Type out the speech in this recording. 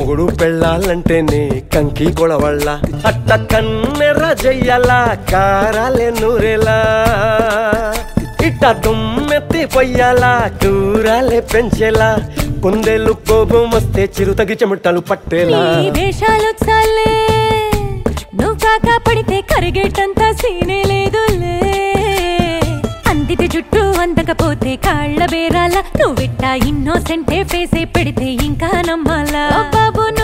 మొగుడు పెళ్ళాలంటేనే కంకి కొడవళ్ళ అట్ట కన్నెర చెయ్యాల కారాలే నూరేలా ఇట్ట దుమ్మెత్తి పొయ్యాలా కూరాలే పెంచేలా కుందేలు కోపం వస్తే చిరుతగి చెమటలు పట్టేలా నీ వేషాలు చాలే నువ్వు కాక పడితే కరిగేటంత సీనే లేదులే అందిటి జుట్టు అందకపోతే కాళ్ళ బేరాల నువ్విట్టా ఇన్నోసెంటే ఫేసే పెడితే ఇంకా నమ్మాలా ఓ బాబు